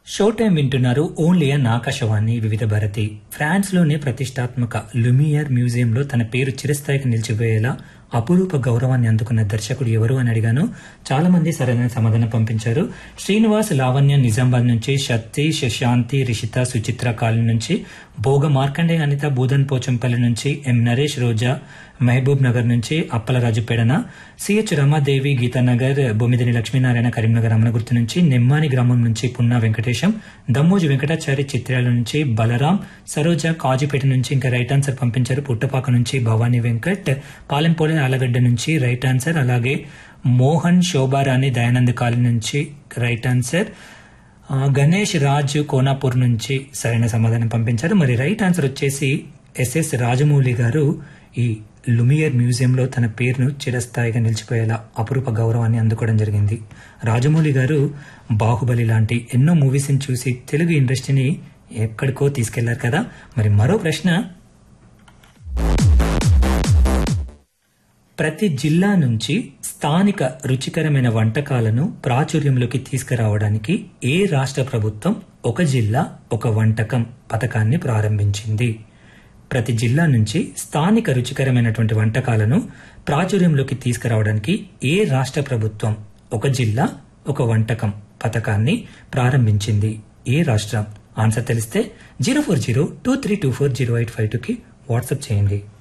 show time వింటున్నారు only on Akashvani Vividh Bharati France లోనే ప్రతిష్టాత్మక లుమియర్ మ్యూజియంలో తన పేరు చిరస్థాయికి నిలిచిపోయేలా అపురూప గౌరవాన్ని అందుకున్న దర్శకుడు ఎవరు అని అడిగాను చాలా మంది సరైన సమాధానం పంపించారు శ్రీనివాస్ లావణ్య నిజామాబాద్ నుంచి శక్తి శశాంతి రిషిత సుచిత్ర కాలనీ నుంచి భోగ మార్కండే అనిత బూదన్ పోచంపల్లి నుంచి ఎం నరేష్ రోజా మహబూబ్ నగర్ నుంచి అప్పలరాజు పెడన సిహెచ్ రమాదేవి గీతానగర్ బొమ్మిదిని లక్ష్మీనారాయణ కరీంనగర్ అమనగుర్తు నుంచి నెమ్మాని గ్రామం నుంచి పున్నా వెంకటేశం దమ్మోజు వెంకటాచారి చిత్రాల నుంచి బలరాం సరోజ కాజీపేట నుంచి ఇంకా రైట్ ఆన్సర్ పంపించారు పుట్టపాక నుంచి భవానీ వెంకట్ పాలెంపోలే ఆలగడ్డ నుంచి రైట్ ఆన్సర్ అలాగే మోహన్ శోభారాణి దయానంద్ కాలనీ నుంచి రైట్ ఆన్సర్ ఆ, గణేష్ రాజ్ కోనాపూర్ నుంచి సరైన సమాధానం పంపించారు మరి రైట్ ఆన్సర్ వచ్చేసి ఎస్ఎస్ రాజమౌళి గారు ఈ లుమియర్ మ్యూజియంలో తన పేరును చిరస్థాయిగా నిలిచిపోయేలా అపురూప గౌరవాన్ని అందుకోవడం జరిగింది రాజమౌళి గారు బాహుబలి లాంటి ఎన్నో మూవీస్ ని చూసి తెలుగు ఇండస్ట్రీని ఎక్కడికో తీసుకెళ్లారు కదా మరి మరో ప్రశ్న ప్రతి జిల్లా నుంచి స్థానిక రుచికరమైన వంటకాలను ప్రాచుర్యంలోకి తీసుకురావడానికి ఏ రాష్ట్ర ప్రభుత్వం ఒక జిల్లా ఒక వంటకం పథకాన్ని ప్రారంభించింది ప్రతి జిల్లా నుంచి స్థానిక రుచికరమైనటువంటి వంటకాలను ప్రాచుర్యంలోకి తీసుకురావడానికి ఏ రాష్ట్ర ప్రభుత్వం ఒక జిల్లా ఒక వంటకం పథకాన్ని ప్రారంభించింది ఏ రాష్ట్రం ఆన్సర్ తెలిస్తే zero four zero two three two four zero eight five టూకి వాట్సాప్ చేయండి